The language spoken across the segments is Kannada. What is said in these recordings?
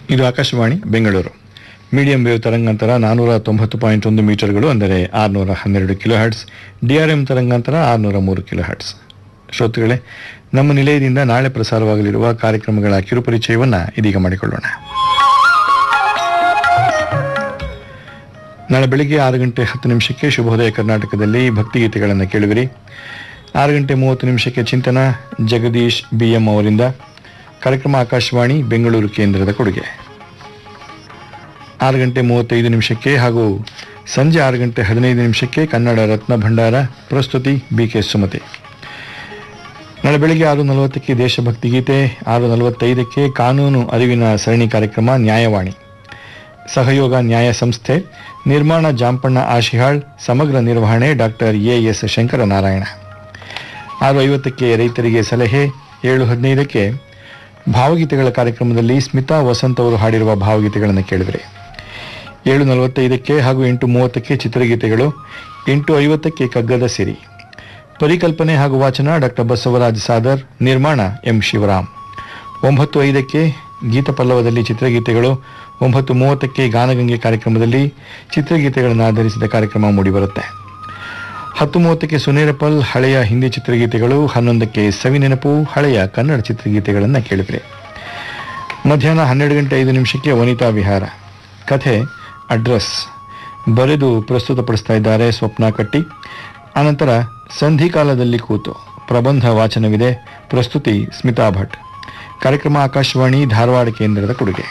ಇದು ಆಕಾಶವಾಣಿ ಬೆಂಗಳೂರು ಮೀಡಿಯಂ ವೇವ್ ತರಂಗಾಂತರ ನಾನ್ನೂರ ತೊಂಬತ್ತು ಪಾಯಿಂಟ್ ಒಂದು ಮೀಟರ್ಗಳು ಅಂದರೆ ಆರುನೂರ ಹನ್ನೆರಡು ಕಿಲೋ ಹರ್ಟ್ಸ್ ಡಿಆರ್ಎಂ ತರಂಗಾಂತರ ಆರುನೂರ ಮೂರು ಕಿಲೋ ಹರ್ಟ್ಸ್ ಶ್ರೋತೃಗಳೇ ನಮ್ಮ ನಿಲಯದಿಂದ ನಾಳೆ ಪ್ರಸಾರವಾಗಲಿರುವ ಕಾರ್ಯಕ್ರಮಗಳ ಕಿರುಪರಿಚಯವನ್ನು ಇದೀಗ ಮಾಡಿಕೊಳ್ಳೋಣ ನಾಳೆ ಬೆಳಿಗ್ಗೆ ಆರು ಗಂಟೆ ಹತ್ತು ನಿಮಿಷಕ್ಕೆ ಶುಭೋದಯ ಕರ್ನಾಟಕದಲ್ಲಿ ಭಕ್ತಿಗೀತೆಗಳನ್ನು ಕೇಳುವಿರಿ ಆರು ಗಂಟೆ ಮೂವತ್ತು ನಿಮಿಷಕ್ಕೆ ಚಿಂತನ ಜಗದೀಶ್ ಬಿ ಎಂ ಅವರಿಂದ ಕಾರ್ಯಕ್ರಮ ಆಕಾಶವಾಣಿ ಬೆಂಗಳೂರು ಕೇಂದ್ರದ ಕೊಡುಗೆ ಆರು ಗಂಟೆ ಮೂವತ್ತೈದು ನಿಮಿಷಕ್ಕೆ ಹಾಗೂ ಸಂಜೆ ಆರು ಗಂಟೆ ಹದಿನೈದು ನಿಮಿಷಕ್ಕೆ ಕನ್ನಡ ರತ್ನ ಭಂಡಾರ ಪ್ರಸ್ತುತಿ ಬಿ ಕೆ ಸುಮತಿ ನಾಳೆ ಬೆಳಿಗ್ಗೆ ಆರು ನಲವತ್ತಕ್ಕೆ ದೇಶಭಕ್ತಿ ಗೀತೆ ಆರು ನಲವತ್ತೈದಕ್ಕೆ ಕಾನೂನು ಅರಿವಿನ ಸರಣಿ ಕಾರ್ಯಕ್ರಮ ನ್ಯಾಯವಾಣಿ ಸಹಯೋಗ ನ್ಯಾಯ ಸಂಸ್ಥೆ ನಿರ್ಮಾಣ ಜಾಂಪಣ್ಣ ಆಶಿಹಾಳ್ ಸಮಗ್ರ ನಿರ್ವಹಣೆ ಡಾಕ್ಟರ್ ಎ ಎಸ್ ಶಂಕರನಾರಾಯಣ ಆರು ಐವತ್ತಕ್ಕೆ ರೈತರಿಗೆ ಸಲಹೆ ಏಳು ಹದಿನೈದಕ್ಕೆ ಭಾವಗೀತೆಗಳ ಕಾರ್ಯಕ್ರಮದಲ್ಲಿ ಸ್ಮಿತಾ ವಸಂತ್ ಅವರು ಹಾಡಿರುವ ಭಾವಗೀತೆಗಳನ್ನು ಕೇಳಿದರೆ ಏಳು ನಲವತ್ತೈದಕ್ಕೆ ಹಾಗೂ ಎಂಟು ಮೂವತ್ತಕ್ಕೆ ಚಿತ್ರಗೀತೆಗಳು ಎಂಟು ಐವತ್ತಕ್ಕೆ ಕಗ್ಗದ ಸಿರಿ ಪರಿಕಲ್ಪನೆ ಹಾಗೂ ವಾಚನ ಡಾಕ್ಟರ್ ಬಸವರಾಜ್ ಸಾದರ್ ನಿರ್ಮಾಣ ಎಂ ಶಿವರಾಮ್ ಒಂಬತ್ತು ಐದಕ್ಕೆ ಗೀತ ಪಲ್ಲವದಲ್ಲಿ ಚಿತ್ರಗೀತೆಗಳು ಒಂಬತ್ತು ಮೂವತ್ತಕ್ಕೆ ಗಾನಗಂಗೆ ಕಾರ್ಯಕ್ರಮದಲ್ಲಿ ಚಿತ್ರಗೀತೆಗಳನ್ನು ಆಧರಿಸಿದ ಕಾರ್ಯಕ್ರಮ ಮೂಡಿಬರುತ್ತೆ ಹತ್ತು ಮೂವತ್ತಕ್ಕೆ ಸುನೇರಪಲ್ ಹಳೆಯ ಹಿಂದಿ ಚಿತ್ರಗೀತೆಗಳು ಹನ್ನೊಂದಕ್ಕೆ ಸವಿನೆನಪು ಹಳೆಯ ಕನ್ನಡ ಚಿತ್ರಗೀತೆಗಳನ್ನು ಕೇಳಿದರೆ ಮಧ್ಯಾಹ್ನ ಹನ್ನೆರಡು ಗಂಟೆ ಐದು ನಿಮಿಷಕ್ಕೆ ವನಿತಾ ವಿಹಾರ ಕಥೆ ಅಡ್ರೆಸ್ ಬರೆದು ಪ್ರಸ್ತುತಪಡಿಸ್ತಾ ಇದ್ದಾರೆ ಸ್ವಪ್ನ ಕಟ್ಟಿ ಅನಂತರ ಸಂಧಿಕಾಲದಲ್ಲಿ ಕೂತು ಪ್ರಬಂಧ ವಾಚನವಿದೆ ಪ್ರಸ್ತುತಿ ಸ್ಮಿತಾ ಭಟ್ ಕಾರ್ಯಕ್ರಮ ಆಕಾಶವಾಣಿ ಧಾರವಾಡ ಕೇಂದ್ರದ ಕೊಡುಗೆ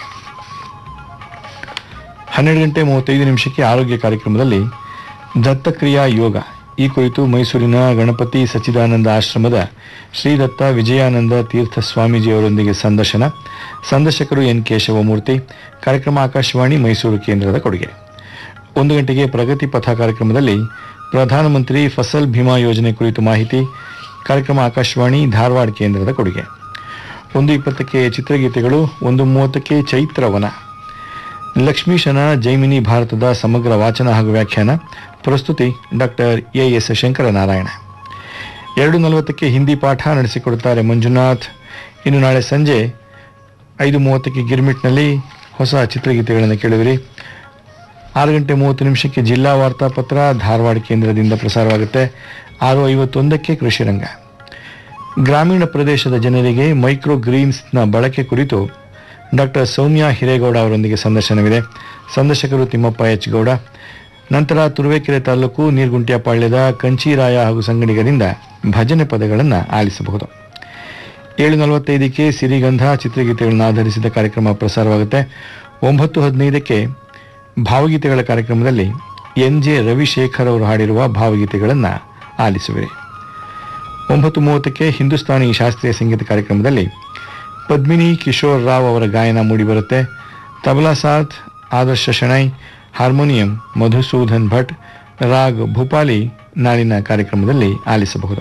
ಹನ್ನೆರಡು ಗಂಟೆ ಮೂವತ್ತೈದು ನಿಮಿಷಕ್ಕೆ ಆರೋಗ್ಯ ಕಾರ್ಯಕ್ರಮದಲ್ಲಿ ದತ್ತಕ್ರಿಯಾ ಯೋಗ ಈ ಕುರಿತು ಮೈಸೂರಿನ ಗಣಪತಿ ಸಚ್ಚಿದಾನಂದ ಆಶ್ರಮದ ಶ್ರೀದತ್ತ ವಿಜಯಾನಂದ ತೀರ್ಥ ಸ್ವಾಮೀಜಿಯವರೊಂದಿಗೆ ಸಂದರ್ಶನ ಸಂದರ್ಶಕರು ಎನ್ ಕೇಶವಮೂರ್ತಿ ಕಾರ್ಯಕ್ರಮ ಆಕಾಶವಾಣಿ ಮೈಸೂರು ಕೇಂದ್ರದ ಕೊಡುಗೆ ಒಂದು ಗಂಟೆಗೆ ಪ್ರಗತಿ ಪಥ ಕಾರ್ಯಕ್ರಮದಲ್ಲಿ ಪ್ರಧಾನಮಂತ್ರಿ ಫಸಲ್ ಭೀಮಾ ಯೋಜನೆ ಕುರಿತು ಮಾಹಿತಿ ಕಾರ್ಯಕ್ರಮ ಆಕಾಶವಾಣಿ ಧಾರವಾಡ ಕೇಂದ್ರದ ಕೊಡುಗೆ ಒಂದು ಇಪ್ಪತ್ತಕ್ಕೆ ಚಿತ್ರಗೀತೆಗಳು ಒಂದು ಮೂವತ್ತಕ್ಕೆ ಚೈತ್ರವನ ಲಕ್ಷ್ಮೀಶನ ಜೈಮಿನಿ ಭಾರತದ ಸಮಗ್ರ ವಾಚನ ಹಾಗೂ ವ್ಯಾಖ್ಯಾನ ಪ್ರಸ್ತುತಿ ಡಾಕ್ಟರ್ ಎ ಎಸ್ ಶಂಕರನಾರಾಯಣ ಎರಡು ನಲವತ್ತಕ್ಕೆ ಹಿಂದಿ ಪಾಠ ನಡೆಸಿಕೊಡುತ್ತಾರೆ ಮಂಜುನಾಥ್ ಇನ್ನು ನಾಳೆ ಸಂಜೆ ಐದು ಮೂವತ್ತಕ್ಕೆ ಗಿರ್ಮಿಟ್ನಲ್ಲಿ ಹೊಸ ಚಿತ್ರಗೀತೆಗಳನ್ನು ಕೇಳುವಿರಿ ಆರು ಗಂಟೆ ಮೂವತ್ತು ನಿಮಿಷಕ್ಕೆ ಜಿಲ್ಲಾ ವಾರ್ತಾಪತ್ರ ಧಾರವಾಡ ಕೇಂದ್ರದಿಂದ ಪ್ರಸಾರವಾಗುತ್ತೆ ಆರು ಐವತ್ತೊಂದಕ್ಕೆ ಕೃಷಿರಂಗ ಗ್ರಾಮೀಣ ಪ್ರದೇಶದ ಜನರಿಗೆ ಮೈಕ್ರೋ ಗ್ರೀನ್ಸ್ನ ಬಳಕೆ ಕುರಿತು ಡಾಕ್ಟರ್ ಸೌಮ್ಯ ಹಿರೇಗೌಡ ಅವರೊಂದಿಗೆ ಸಂದರ್ಶನವಿದೆ ಸಂದರ್ಶಕರು ತಿಮ್ಮಪ್ಪ ಎಚ್ ಗೌಡ ನಂತರ ತುರುವೇಕೆರೆ ತಾಲೂಕು ನೀರ್ಗುಂಟ್ಯಾಪಾಳ್ಯದ ಕಂಚೀರಾಯ ಹಾಗೂ ಸಂಗಡಿಗರಿಂದ ಭಜನೆ ಪದಗಳನ್ನು ಆಲಿಸಬಹುದು ಏಳು ನಲವತ್ತೈದಕ್ಕೆ ಸಿರಿಗಂಧ ಚಿತ್ರಗೀತೆಗಳನ್ನು ಆಧರಿಸಿದ ಕಾರ್ಯಕ್ರಮ ಪ್ರಸಾರವಾಗುತ್ತೆ ಒಂಬತ್ತು ಹದಿನೈದಕ್ಕೆ ಭಾವಗೀತೆಗಳ ಕಾರ್ಯಕ್ರಮದಲ್ಲಿ ಎನ್ ಜೆ ರವಿಶೇಖರ್ ಅವರು ಹಾಡಿರುವ ಭಾವಗೀತೆಗಳನ್ನು ಆಲಿಸುವಿರಿ ಒಂಬತ್ತು ಮೂವತ್ತಕ್ಕೆ ಹಿಂದೂಸ್ತಾನಿ ಶಾಸ್ತ್ರೀಯ ಸಂಗೀತ ಕಾರ್ಯಕ್ರಮದಲ್ಲಿ ಪದ್ಮಿನಿ ಕಿಶೋರ್ ರಾವ್ ಅವರ ಗಾಯನ ಮೂಡಿಬರುತ್ತೆ ತಬಲಾ ಸಾಥ್ ಆದರ್ಶ ಶೆಣೈ ಹಾರ್ಮೋನಿಯಂ ಮಧುಸೂದನ್ ಭಟ್ ರಾಗ್ ಭೂಪಾಲಿ ನಾಳಿನ ಕಾರ್ಯಕ್ರಮದಲ್ಲಿ ಆಲಿಸಬಹುದು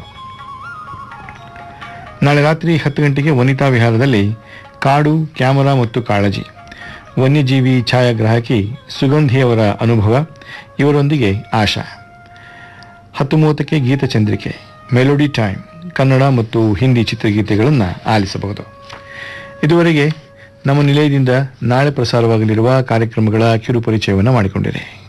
ನಾಳೆ ರಾತ್ರಿ ಹತ್ತು ಗಂಟೆಗೆ ವನಿತಾ ವಿಹಾರದಲ್ಲಿ ಕಾಡು ಕ್ಯಾಮರಾ ಮತ್ತು ಕಾಳಜಿ ವನ್ಯಜೀವಿ ಛಾಯಾಗ್ರಾಹಕಿ ಸುಗಂಧಿಯವರ ಅನುಭವ ಇವರೊಂದಿಗೆ ಆಶಾ ಹತ್ತು ಮೂವತ್ತಕ್ಕೆ ಗೀತಚಂದ್ರಿಕೆ ಮೆಲೋಡಿ ಟೈಮ್ ಕನ್ನಡ ಮತ್ತು ಹಿಂದಿ ಚಿತ್ರಗೀತೆಗಳನ್ನು ಆಲಿಸಬಹುದು ಇದುವರೆಗೆ ನಮ್ಮ ನಿಲಯದಿಂದ ನಾಳೆ ಪ್ರಸಾರವಾಗಲಿರುವ ಕಾರ್ಯಕ್ರಮಗಳ ಕಿರು ಪರಿಚಯವನ್ನು ಮಾಡಿಕೊಂಡಿದೆ